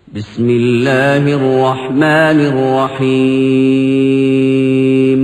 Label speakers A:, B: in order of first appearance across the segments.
A: بسم الله الرحمن الرحيم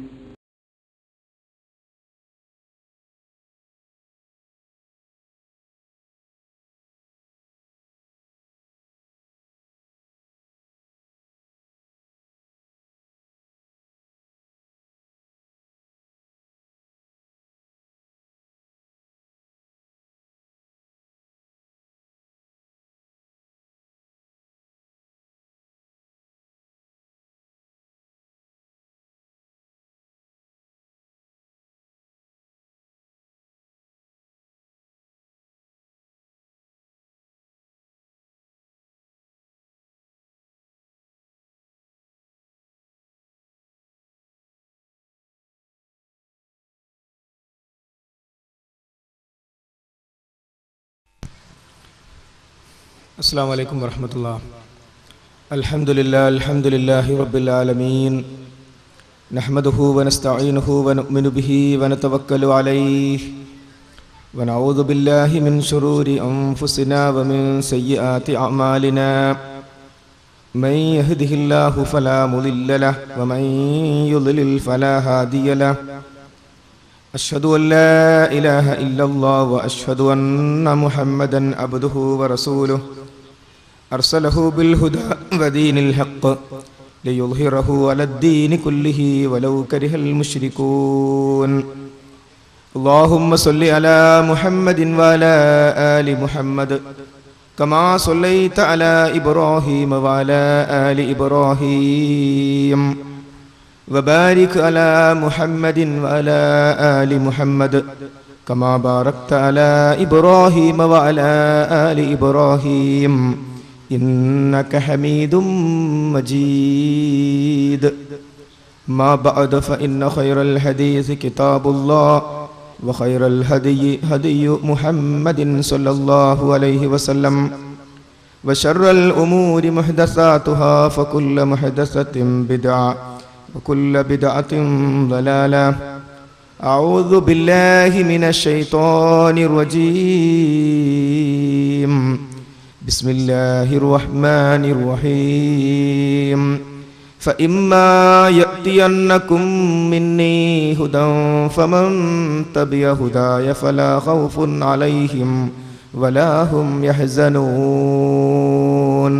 B: السلام عليكم ورحمة الله الحمد لله الحمد لله رب العالمين نحمده ونستعينه ونؤمن به ونتوكل عليه ونعوذ بالله من شرور أنفسنا ومن سيئات أعمالنا من يهده الله فلا مضل له ومن يضلل فلا هادي له أشهد أن لا إله إلا الله وأشهد أن محمدا عبده ورسوله أرسله بالهدى ودين الحق ليظهره على الدين كله ولو كره المشركون اللهم صل على محمد وعلى آل محمد كما صليت على إبراهيم وعلى آل إبراهيم وبارك على محمد وعلى آل محمد كما باركت على إبراهيم وعلى آل إبراهيم إنك حميد مجيد ما بعد فإن خير الحديث كتاب الله وخير الهدي هدي محمد صلى الله عليه وسلم وشر الأمور محدثاتها فكل محدثة بدعة وكل بدعة ضلالة أعوذ بالله من الشيطان الرجيم بسم الله الرحمن الرحيم فإما يأتينكم مني هدى فمن تبع هداي فلا خوف عليهم ولا هم يحزنون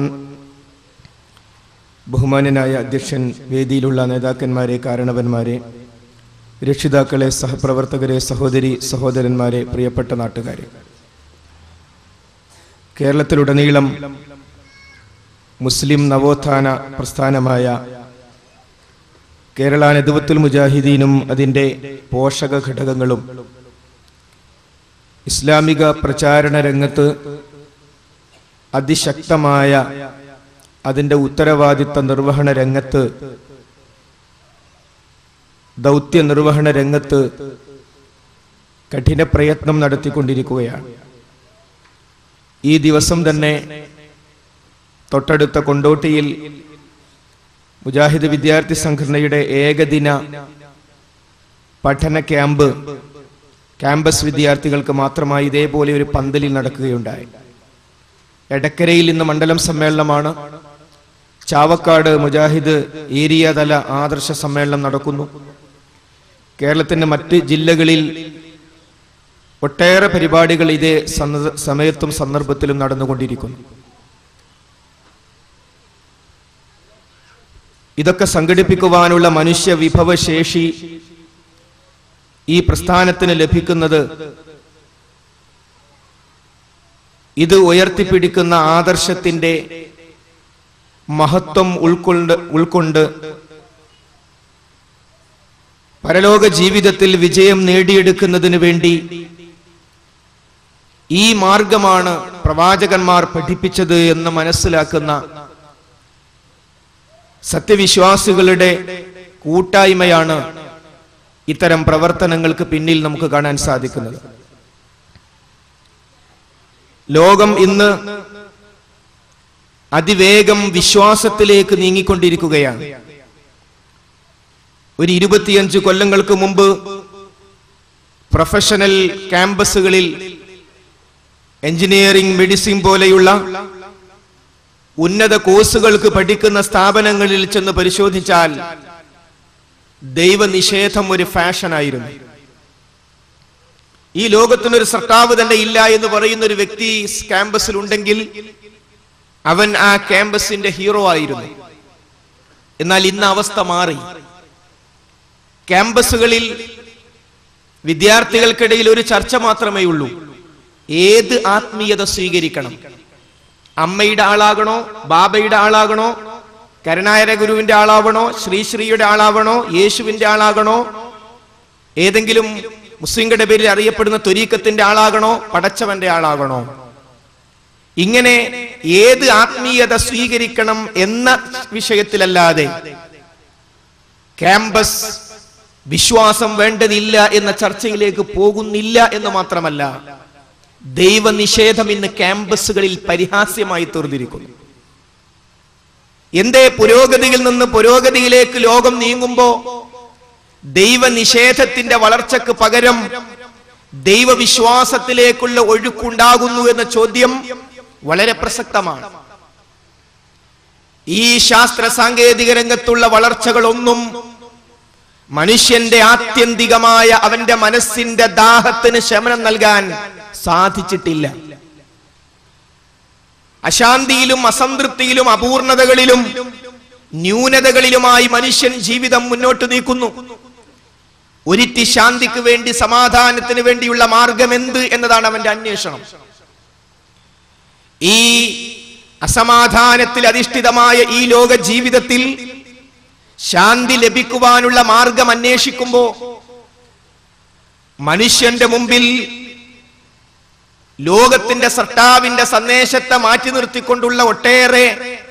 B: ബഹുമാന്യനായ അധ്യക്ഷൻ വേദിയിലുള്ള നേതാക്കന്മാരെ കാരണവന്മാരെ രക്ഷിതാക്കളെ സഹപ്രവർത്തകരെ സഹോദരി സഹോദരന്മാരെ പ്രിയപ്പെട്ട നാട്ടുകാരെ കേരളത്തിലുടനീളം മുസ്ലിം നവോത്ഥാന പ്രസ്ഥാനമായ കേരള നെതുവത്തുൽ മുജാഹിദീനും അതിൻ്റെ പോഷക ഘടകങ്ങളും ഇസ്ലാമിക പ്രചാരണ രംഗത്ത് അതിശക്തമായ അതിൻ്റെ ഉത്തരവാദിത്ത നിർവഹണ രംഗത്ത് ദൗത്യ നിർവഹണ രംഗത്ത് കഠിന പ്രയത്നം നടത്തിക്കൊണ്ടിരിക്കുകയാണ് ഈ ദിവസം തന്നെ തൊട്ടടുത്ത കൊണ്ടോട്ടിയിൽ മുജാഹിദ് വിദ്യാർത്ഥി സംഘടനയുടെ ഏകദിന പഠന ക്യാമ്പ് ക്യാമ്പസ് വിദ്യാർത്ഥികൾക്ക് മാത്രമായി ഇതേപോലെ ഒരു പന്തലിൽ നടക്കുകയുണ്ടായി എടക്കരയിൽ ഇന്ന് മണ്ഡലം സമ്മേളനമാണ് ചാവക്കാട് മുജാഹിദ് ഏരിയ തല ആദർശ സമ്മേളനം നടക്കുന്നു കേരളത്തിന്റെ മറ്റ് ജില്ലകളിൽ ഒട്ടേറെ പരിപാടികൾ ഇതേ സന്ദ- സമയത്തും സന്ദർഭത്തിലും നടന്നുകൊണ്ടിരിക്കുന്നു ഇതൊക്കെ സംഘടിപ്പിക്കുവാനുള്ള മനുഷ്യ വിഭവശേഷി ഈ പ്രസ്ഥാനത്തിന് ലഭിക്കുന്നത് ഇത് ഉയർത്തിപ്പിടിക്കുന്ന ആദർശത്തിന്റെ മഹത്വം ഉൾക്കൊണ്ട് ഉൾക്കൊണ്ട് പരലോക ജീവിതത്തിൽ വിജയം നേടിയെടുക്കുന്നതിന് വേണ്ടി ഈ മാർഗമാണ് പ്രവാചകന്മാർ പഠിപ്പിച്ചത് എന്ന് മനസ്സിലാക്കുന്ന സത്യവിശ്വാസികളുടെ കൂട്ടായ്മയാണ് ഇത്തരം പ്രവർത്തനങ്ങൾക്ക് പിന്നിൽ നമുക്ക് കാണാൻ സാധിക്കുന്നത് ലോകം ഇന്ന് അതിവേഗം വിശ്വാസത്തിലേക്ക് നീങ്ങിക്കൊണ്ടിരിക്കുകയാണ് ഒരു ഇരുപത്തിയഞ്ച് കൊല്ലങ്ങൾക്ക് മുമ്പ് പ്രൊഫഷണൽ ക്യാമ്പസുകളിൽ എഞ്ചിനീയറിംഗ് മെഡിസിൻ പോലെയുള്ള ഉന്നത കോഴ്സുകൾക്ക് പഠിക്കുന്ന സ്ഥാപനങ്ങളിൽ ചെന്ന് പരിശോധിച്ചാൽ ദൈവനിഷേധം ഒരു ഫാഷനായിരുന്നു ഈ ലോകത്തിനൊരു സർട്ടാവ് തന്നെ ഇല്ല എന്ന് പറയുന്ന ഒരു വ്യക്തി ക്യാമ്പസിൽ ഉണ്ടെങ്കിൽ അവൻ ആ ക്യാമ്പസിന്റെ ഹീറോ ആയിരുന്നു എന്നാൽ ഇന്ന് അവസ്ഥ മാറി ക്യാമ്പസുകളിൽ വിദ്യാർത്ഥികൾക്കിടയിൽ ഒരു ചർച്ച മാത്രമേ ഉള്ളൂ ഏത് ആത്മീയത സ്വീകരിക്കണം അമ്മയുടെ ആളാകണോ ബാബയുടെ ആളാകണോ കരുണായര ഗുരുവിന്റെ ആളാവണോ ശ്രീശ്രീയുടെ ആളാവണോ യേശുവിന്റെ ആളാകണോ ഏതെങ്കിലും മുസ്ലിങ്ങളുടെ പേരിൽ അറിയപ്പെടുന്ന ത്വരീക്കത്തിന്റെ ആളാകണോ പടച്ചവന്റെ ആളാകണോ ഇങ്ങനെ ഏത് ആത്മീയത സ്വീകരിക്കണം എന്ന വിഷയത്തിലല്ലാതെ ക്യാമ്പസ് വിശ്വാസം വേണ്ടതില്ല എന്ന ചർച്ചയിലേക്ക് പോകുന്നില്ല എന്ന് മാത്രമല്ല ദൈവനിഷേധം ഇന്ന് ക്യാമ്പസുകളിൽ പരിഹാസ്യമായി തീർന്നിരിക്കുന്നു എന്തേ പുരോഗതിയിൽ നിന്ന് പുരോഗതിയിലേക്ക് ലോകം നീങ്ങുമ്പോ ദൈവനിഷേധത്തിന്റെ വളർച്ചക്ക് പകരം ദൈവവിശ്വാസത്തിലേക്കുള്ള ഒഴുക്കുണ്ടാകുന്നു എന്ന ചോദ്യം വളരെ പ്രസക്തമാണ് ഈ ശാസ്ത്ര സാങ്കേതിക രംഗത്തുള്ള വളർച്ചകളൊന്നും മനുഷ്യന്റെ ആത്യന്തികമായ അവന്റെ മനസ്സിന്റെ ദാഹത്തിന് ശമനം നൽകാൻ സാധിച്ചിട്ടില്ല അശാന്തിയിലും അസംതൃപ്തിയിലും അപൂർണതകളിലും ന്യൂനതകളിലുമായി മനുഷ്യൻ ജീവിതം മുന്നോട്ട് നീക്കുന്നു ഒരിറ്റി ശാന്തിക്ക് വേണ്ടി സമാധാനത്തിന് വേണ്ടിയുള്ള മാർഗം എന്ത് എന്നതാണ് അവന്റെ അന്വേഷണം ഈ അസമാധാനത്തിൽ അധിഷ്ഠിതമായ ഈ ലോക ജീവിതത്തിൽ ശാന്തി ലഭിക്കുവാനുള്ള മാർഗം അന്വേഷിക്കുമ്പോ മനുഷ്യന്റെ മുമ്പിൽ ലോകത്തിന്റെ സർട്ടാവിന്റെ സന്ദേശത്തെ മാറ്റി നിർത്തിക്കൊണ്ടുള്ള ഒട്ടേറെ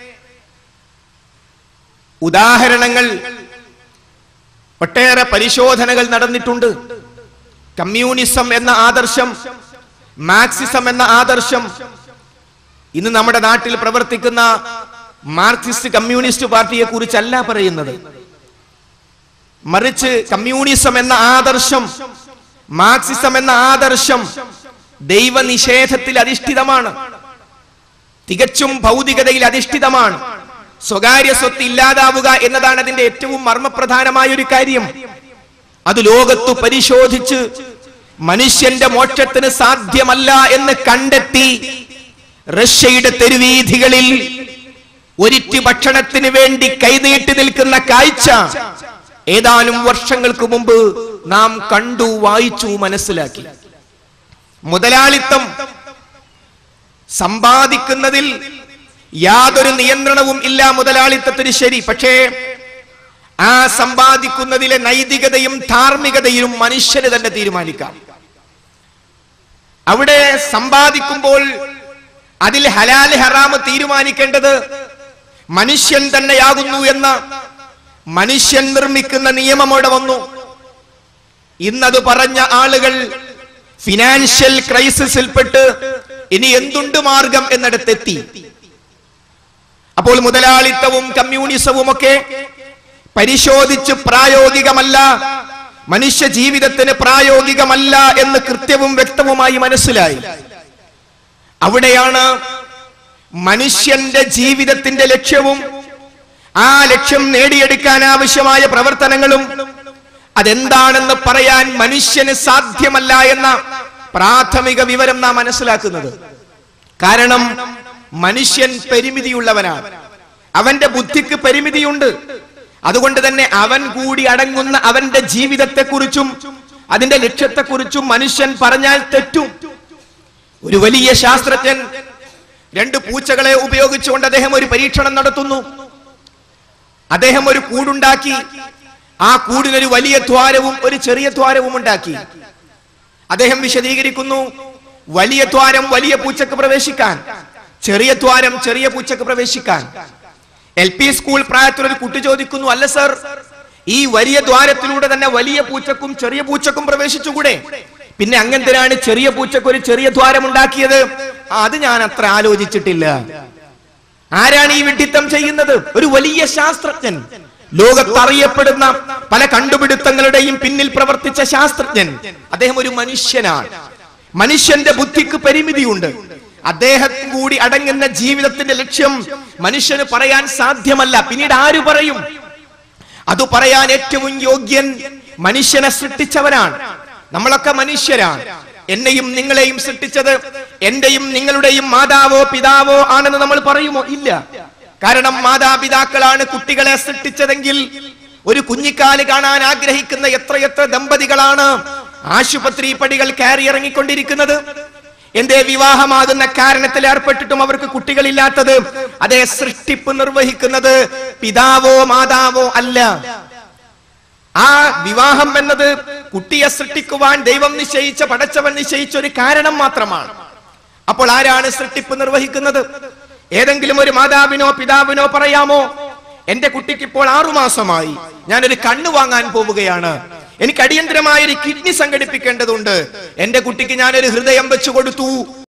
B: ഉദാഹരണങ്ങൾ ഒട്ടേറെ പരിശോധനകൾ നടന്നിട്ടുണ്ട് കമ്മ്യൂണിസം എന്ന ആദർശം മാർക്സിസം എന്ന ആദർശം ഇന്ന് നമ്മുടെ നാട്ടിൽ പ്രവർത്തിക്കുന്ന മാർക്സിസ്റ്റ് കമ്മ്യൂണിസ്റ്റ് പാർട്ടിയെ കുറിച്ചല്ല പറയുന്നത് മറിച്ച് കമ്മ്യൂണിസം എന്ന ആദർശം മാർക്സിസം എന്ന ആദർശം ദൈവനിഷേധത്തിൽ അധിഷ്ഠിതമാണ് തികച്ചും ഭൗതികതയിൽ അധിഷ്ഠിതമാണ് സ്വകാര്യ സ്വത്ത് ഇല്ലാതാവുക എന്നതാണ് അതിന്റെ ഏറ്റവും മർമ്മപ്രധാനമായ ഒരു കാര്യം അത് ലോകത്തു പരിശോധിച്ച് മനുഷ്യന്റെ മോക്ഷത്തിന് സാധ്യമല്ല എന്ന് കണ്ടെത്തി റഷ്യയുടെ തെരുവീഥികളിൽ ഒരിറ്റ് ഭക്ഷണത്തിന് വേണ്ടി കൈനീട്ടി നിൽക്കുന്ന കാഴ്ച ഏതാനും വർഷങ്ങൾക്ക് മുമ്പ് നാം കണ്ടു വായിച്ചു മനസ്സിലാക്കി മുതലാളിത്തം സമ്പാദിക്കുന്നതിൽ യാതൊരു നിയന്ത്രണവും ഇല്ല മുതലാളിത്തത്തിന് ശരി പക്ഷേ ആ സമ്പാദിക്കുന്നതിലെ നൈതികതയും ധാർമ്മികതയും മനുഷ്യന് തന്നെ തീരുമാനിക്കാം അവിടെ സമ്പാദിക്കുമ്പോൾ അതിൽ ഹലാൽ ഹറാമ് തീരുമാനിക്കേണ്ടത് മനുഷ്യൻ തന്നെയാകുന്നു എന്ന മനുഷ്യൻ നിർമ്മിക്കുന്ന നിയമം അവിടെ വന്നു ഇന്നത് പറഞ്ഞ ആളുകൾ ഫിനാൻഷ്യൽ ക്രൈസിസിൽപ്പെട്ട് ഇനി എന്തുണ്ട് മാർഗം എന്നിടത്തെത്തി അപ്പോൾ മുതലാളിത്തവും കമ്മ്യൂണിസവും ഒക്കെ പരിശോധിച്ച് പ്രായോഗികമല്ല മനുഷ്യ ജീവിതത്തിന് പ്രായോഗികമല്ല എന്ന് കൃത്യവും വ്യക്തവുമായി മനസ്സിലായി അവിടെയാണ് മനുഷ്യന്റെ ജീവിതത്തിന്റെ ലക്ഷ്യവും ആ ലക്ഷ്യം നേടിയെടുക്കാൻ ആവശ്യമായ പ്രവർത്തനങ്ങളും അതെന്താണെന്ന് പറയാൻ മനുഷ്യന് സാധ്യമല്ല എന്ന പ്രാഥമിക വിവരം നാം മനസ്സിലാക്കുന്നത് കാരണം മനുഷ്യൻ പരിമിതിയുള്ളവനാണ് അവന്റെ ബുദ്ധിക്ക് പരിമിതിയുണ്ട് അതുകൊണ്ട് തന്നെ അവൻ കൂടി അടങ്ങുന്ന അവന്റെ ജീവിതത്തെക്കുറിച്ചും അതിന്റെ ലക്ഷ്യത്തെക്കുറിച്ചും മനുഷ്യൻ പറഞ്ഞാൽ തെറ്റും ഒരു വലിയ ശാസ്ത്രജ്ഞൻ രണ്ട് പൂച്ചകളെ ഉപയോഗിച്ചുകൊണ്ട് അദ്ദേഹം ഒരു പരീക്ഷണം നടത്തുന്നു അദ്ദേഹം ഒരു കൂടുണ്ടാക്കി ആ കൂടിനൊരു വലിയ ദ്വാരവും ഒരു ചെറിയ ദ്വാരവും ഉണ്ടാക്കി അദ്ദേഹം വിശദീകരിക്കുന്നു വലിയ ദ്വാരം വലിയ പൂച്ചക്ക് പ്രവേശിക്കാൻ ചെറിയ ദ്വാരം ചെറിയ പൂച്ചക്ക് പ്രവേശിക്കാൻ എൽ പി സ്കൂൾ പ്രായത്തിൽ ഒരു കുട്ടി ചോദിക്കുന്നു അല്ല സർ ഈ വലിയ ദ്വാരത്തിലൂടെ തന്നെ വലിയ പൂച്ചക്കും ചെറിയ പൂച്ചക്കും പ്രവേശിച്ചുകൂടെ പിന്നെ അങ്ങനത്തിനാണ് ചെറിയ പൂച്ചക്ക് ഒരു ചെറിയ ദ്വാരം ഉണ്ടാക്കിയത് ആ, അത് ഞാൻ അത്ര ആലോചിച്ചിട്ടില്ല ആരാണ് ഈ വിഡിത്തം ചെയ്യുന്നത് ഒരു വലിയ ശാസ്ത്രജ്ഞൻ ലോകത്തറിയപ്പെടുന്ന പല കണ്ടുപിടുത്തങ്ങളുടെയും പിന്നിൽ പ്രവർത്തിച്ച ശാസ്ത്രജ്ഞൻ അദ്ദേഹം ഒരു മനുഷ്യനാണ് മനുഷ്യന്റെ ബുദ്ധിക്ക് പരിമിതിയുണ്ട് അദ്ദേഹം കൂടി അടങ്ങുന്ന ജീവിതത്തിന്റെ ലക്ഷ്യം മനുഷ്യന് പറയാൻ സാധ്യമല്ല പിന്നീട് ആര് പറയും അത് പറയാൻ ഏറ്റവും യോഗ്യൻ മനുഷ്യനെ സൃഷ്ടിച്ചവനാണ് നമ്മളൊക്കെ മനുഷ്യരാണ് എന്നെയും നിങ്ങളെയും സൃഷ്ടിച്ചത് എന്റെയും നിങ്ങളുടെയും മാതാവോ പിതാവോ ആണെന്ന് നമ്മൾ പറയുമോ ഇല്ല കാരണം മാതാപിതാക്കളാണ് കുട്ടികളെ സൃഷ്ടിച്ചതെങ്കിൽ ഒരു കുഞ്ഞിക്കാല് കാണാൻ ആഗ്രഹിക്കുന്ന എത്രയെത്ര ദമ്പതികളാണ് ആശുപത്രി പടികൾ കയറി ഇറങ്ങിക്കൊണ്ടിരിക്കുന്നത് എന്തേ വിവാഹമാകുന്ന കാരണത്തിൽ ഏർപ്പെട്ടിട്ടും അവർക്ക് കുട്ടികളില്ലാത്തത് അതേ സൃഷ്ടിപ്പ് നിർവഹിക്കുന്നത് പിതാവോ മാതാവോ അല്ല ആ വിവാഹം എന്നത് കുട്ടിയെ സൃഷ്ടിക്കുവാൻ ദൈവം നിശ്ചയിച്ച പടച്ചവൻ നിശ്ചയിച്ച ഒരു കാരണം മാത്രമാണ് അപ്പോൾ ആരാണ് സൃഷ്ടിപ്പ് നിർവഹിക്കുന്നത് ഏതെങ്കിലും ഒരു മാതാവിനോ പിതാവിനോ പറയാമോ എന്റെ കുട്ടിക്ക് ഇപ്പോൾ ആറുമാസമായി ഞാനൊരു കണ്ണ് വാങ്ങാൻ പോവുകയാണ് എനിക്ക് അടിയന്തരമായ ഒരു കിഡ്നി സംഘടിപ്പിക്കേണ്ടതുണ്ട് എന്റെ കുട്ടിക്ക് ഞാനൊരു ഹൃദയം വെച്ചു കൊടുത്തു